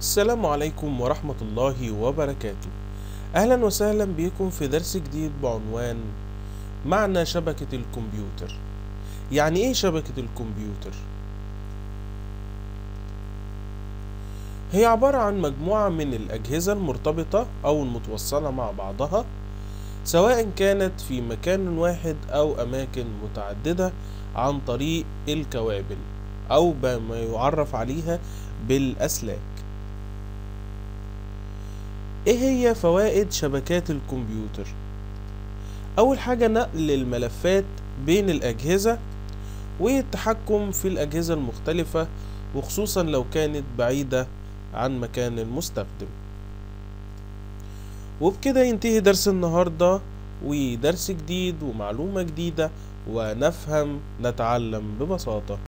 السلام عليكم ورحمة الله وبركاته أهلا وسهلا بكم في درس جديد بعنوان معنى شبكة الكمبيوتر يعني إيه شبكة الكمبيوتر؟ هي عبارة عن مجموعة من الأجهزة المرتبطة أو المتوصلة مع بعضها سواء كانت في مكان واحد أو أماكن متعددة عن طريق الكوابل أو بما يعرف عليها بالأسلاك ايه هي فوائد شبكات الكمبيوتر اول حاجة نقل الملفات بين الاجهزة والتحكم في الاجهزة المختلفة وخصوصا لو كانت بعيدة عن مكان المستخدم وبكده ينتهي درس النهاردة ودرس جديد ومعلومة جديدة ونفهم نتعلم ببساطة